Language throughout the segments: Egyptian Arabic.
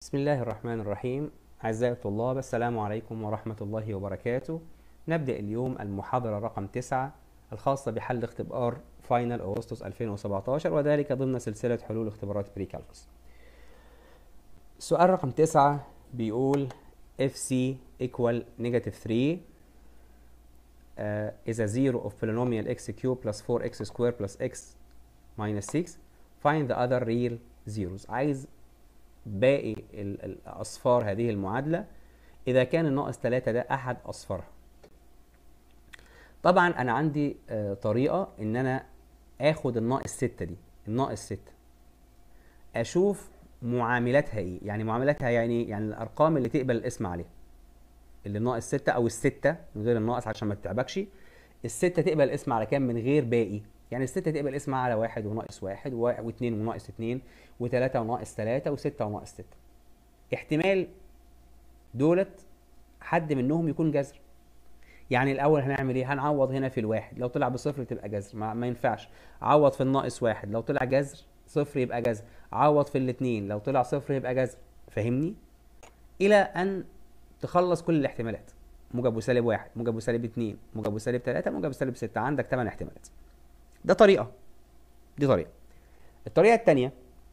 بسم الله الرحمن الرحيم أعزائي الطلاب السلام عليكم ورحمة الله وبركاته نبدأ اليوم المحاضرة رقم 9 الخاصة بحل اختبار فاينل أغسطس 2017 وذلك ضمن سلسلة حلول اختبارات بري كالكوس السؤال رقم 9 بيقول FC equal negative 3 uh, is a zero of polynomial x cube plus 4x square plus x minus 6 find the other real zeros عايز باقي ال- الأصفار هذه المعادلة إذا كان الناقص 3 ده أحد أصفارها طبعا أنا عندي آه، طريقة إن أنا آخد الناقص 6 دي الناقص 6 أشوف معاملاتها إيه يعني معاملاتها يعني إيه؟ يعني الأرقام اللي تقبل الاسم عليها اللي ناقص 6 أو الستة من غير الناقص عشان ما تتعبكش الستة تقبل الاسم على كام من غير باقي يعني الستة تقبل اسم على واحد وناقص واحد و- واثنين وناقص اتنين وتلاتة وناقص تلاتة وستة وناقص ستة احتمال دولت حد منهم يكون جذر يعني الاول هنعمل ايه هنعوض هنا في الواحد لو طلع بصفر تبقى جذر ما, ما ينفعش عوض في الناقص واحد لو طلع جذر صفر يبقى جذر عوض في الاتنين لو طلع صفر يبقى جذر فاهمني الى ان تخلص كل الاحتمالات موجب وسالب واحد موجب وسالب اتنين موجب وسالب تلاتة موجب وسالب ستة عندك تمن احتمالات ده طريقة دي طريقة الطريقة التانية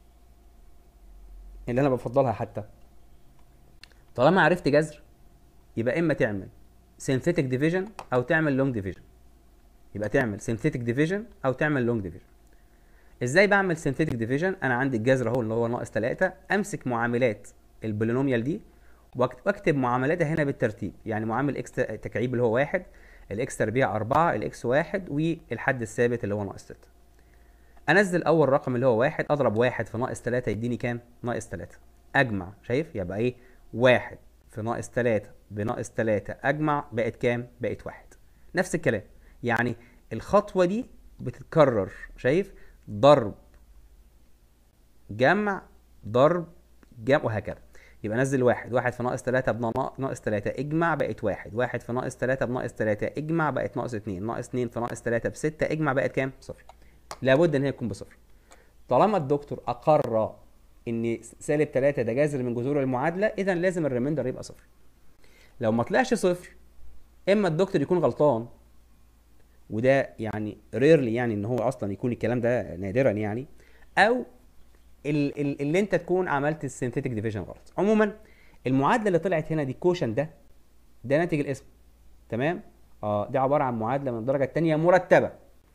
اللي انا بفضلها حتى طالما عرفت جذر يبقى اما تعمل synthetic division او تعمل long division يبقى تعمل synthetic division او تعمل long division ازاي بعمل synthetic division انا عندي الجذر اهو اللي هو ناقص 3 امسك معاملات البولينوميال دي واكت- واكتب معاملاتها هنا بالترتيب يعني معامل اكس تكعيب اللي هو واحد الاكس تربيع 4 الاكس واحد والحد الثابت اللي هو ناقص 6 انزل اول رقم اللي هو واحد اضرب واحد في ناقص 3 يديني كام ناقص 3 اجمع شايف يبقى ايه واحد في ناقص 3 بناقص 3 اجمع بقت كام بقت واحد نفس الكلام يعني الخطوه دي بتتكرر شايف ضرب جمع ضرب جمع وهكذا يبقى نزل واحد واحد في ناقص تلاتة بناقص تلاتة اجمع بقت واحد واحد في ناقص تلاتة بناقص تلاتة اجمع بقت ناقص اتنين ناقص اتنين في ناقص تلاتة بستة اجمع بقت كام؟ صفر لابد ان هي تكون بصفر طالما الدكتور اقر ان سالب تلاتة ده جذر من جذور المعادلة اذا لازم الريميندر يبقى صفر لو ما طلعش صفر اما الدكتور يكون غلطان وده يعني ريرلي يعني ان هو اصلا يكون الكلام ده نادرا يعني او ال- ال- اللي انت تكون عملت السينثيتك ديفيجن غلط عموما المعادله اللي طلعت هنا دي كوشن ده ده ناتج الاسم تمام اه دي عباره عن معادله من الدرجه الثانيه مرتبه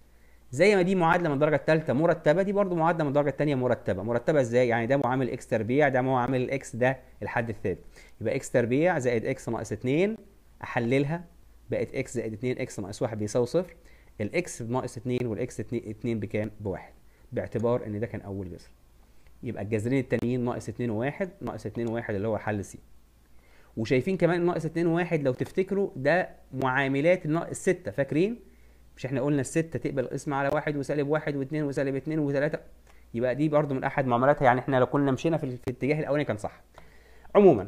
زي ما دي معادله من الدرجه الثالثه مرتبه دي برضو معادله من الدرجه الثانيه مرتبه مرتبه ازاي يعني ده معامل اكس تربيع ده معامل الاكس ده الحد الثابت يبقى اكس تربيع زائد اكس ناقص 2 احللها بقت اكس زائد 2 اكس ناقص 1 بيساوي صفر الاكس ناقص 2 والاكس 2 بكام بواحد باعتبار ان ده كان اول جذر يبقى الجذرين التانيين ناقص 2 و1 ناقص 2 و1 اللي هو حل سي وشايفين كمان ناقص 2 و1 لو تفتكروا ده معاملات الناقص 6 فاكرين مش احنا قلنا الستة تقبل القسمة على واحد وسالب واحد واثنين وسالب اثنين وثلاثة يبقى دي برضو من احد معاملاتها يعني احنا لو كنا مشينا في, في الاتجاه الاولاني كان صح عموما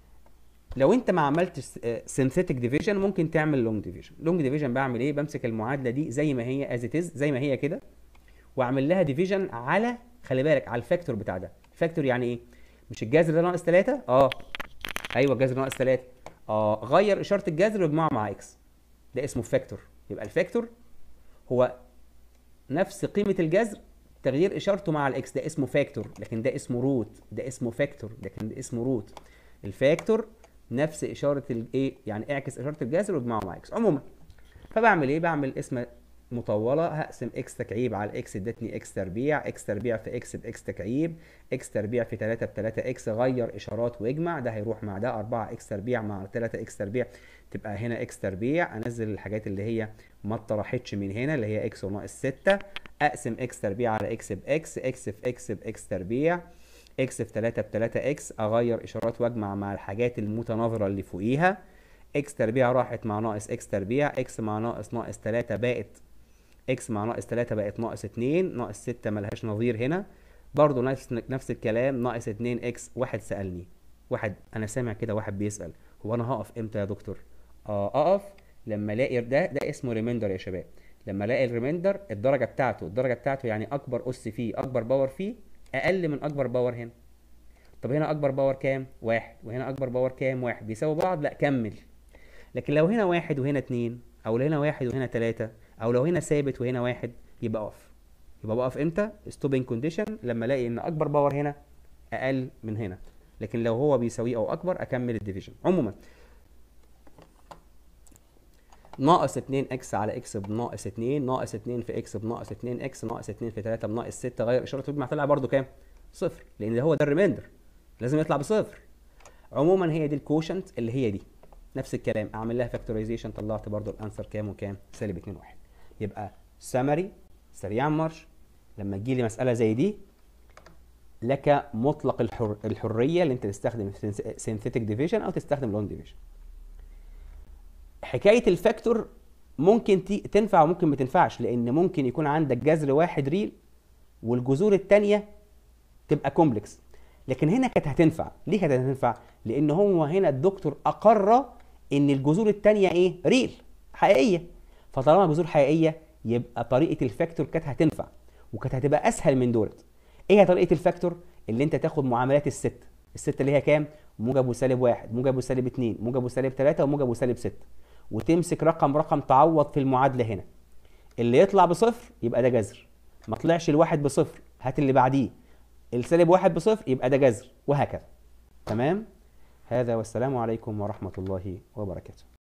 لو انت ما عملتش سينثيتك ديفيجن ممكن تعمل لونج ديفيجن لونج ديفيجن بعمل ايه بمسك المعادله دي زي ما هي از ات زي ما هي كده واعمل لها ديفيجن على خلي بالك على الفاكتور بتاع ده الفاكتور يعني ايه مش الجذر ده ناقص 3 اه ايوه الجذر ناقص 3 اه غير اشاره الجذر واجمعه مع اكس ده اسمه فاكتور يبقى الفاكتور هو نفس قيمه الجذر تغيير اشارته مع الاكس ده اسمه فاكتور لكن ده اسمه روت ده اسمه فاكتور لكن ده اسمه روت الفاكتور نفس اشاره الايه يعني اعكس اشاره الجذر واجمعه مع اكس عموما فبعمل ايه بعمل اسم مطوله هقسم اكس تكعيب على اكس ادتني اكس تربيع اكس تربيع في اكس باكس تكعيب اكس تربيع في 3 ب 3 اكس غير اشارات واجمع ده هيروح مع ده 4 اكس تربيع مع 3 اكس تربيع تبقى هنا اكس تربيع انزل الحاجات اللي هي ما اتطرحتش من هنا اللي هي اكس وناقص 6 اقسم اكس تربيع على اكس باكس اكس في اكس باكس تربيع اكس في 3 ب 3 اكس اغير اشارات واجمع مع الحاجات المتناظره اللي فوقيها اكس تربيع راحت مع ناقص اكس تربيع اكس مع ناقص ناقص 3 بقت اكس مع ناقص 3 بقت ناقص 2 ناقص 6 ملهاش نظير هنا برضو نفس نفس الكلام ناقص 2 اكس واحد سألني واحد انا سامع كده واحد بيسأل هو انا هقف امتى يا دكتور اه اقف لما الاقي ده ده اسمه ريميندر يا شباب لما الاقي الريميندر الدرجه بتاعته الدرجه بتاعته يعني اكبر اس فيه اكبر باور فيه اقل من اكبر باور هنا طب هنا اكبر باور كام واحد وهنا اكبر باور كام واحد بيساوي بعض لا كمل لكن لو هنا واحد وهنا اتنين او لو هنا واحد وهنا تلاتة او لو هنا ثابت وهنا واحد يبقى اقف يبقى بقف امتى ستوبنج كونديشن لما الاقي ان اكبر باور هنا اقل من هنا لكن لو هو بيساويه او اكبر اكمل الديفيجن عموما ناقص 2 اكس على اكس بناقص 2 ناقص 2 في اكس بناقص 2 اكس ناقص 2 في 3 بناقص 6 غير اشاره المجمع طلع برده كام؟ صفر لان ده هو ده الريميندر لازم يطلع بصفر عموما هي دي الكوشنت اللي هي دي نفس الكلام اعمل لها فاكتورايزيشن طلعت برده الانسر كام وكام؟ سالب 2 1 يبقى سمري سريعا مارش لما تجي لي مساله زي دي لك مطلق الحر الحريه اللي انت تستخدم سينثيتك ديفيجن او تستخدم لون ديفيجن حكايه الفاكتور ممكن تنفع وممكن ما تنفعش لان ممكن يكون عندك جذر واحد ريل والجذور الثانيه تبقى كومبلكس لكن هنا كانت هتنفع ليه كانت هتنفع لان هو هنا الدكتور اقر ان الجذور الثانيه ايه ريل حقيقيه فطالما جذور حقيقيه يبقى طريقه الفاكتور كانت هتنفع وكانت هتبقى اسهل من دولت ايه هي طريقه الفاكتور اللي انت تاخد معاملات الست الست اللي هي كام موجب وسالب واحد موجب وسالب اتنين موجب وسالب تلاتة وموجب وسالب ستة وتمسك رقم رقم تعوض في المعادله هنا اللي يطلع بصفر يبقى ده جذر ما طلعش الواحد بصفر هات اللي بعديه السالب واحد بصفر يبقى ده جذر وهكذا تمام هذا والسلام عليكم ورحمه الله وبركاته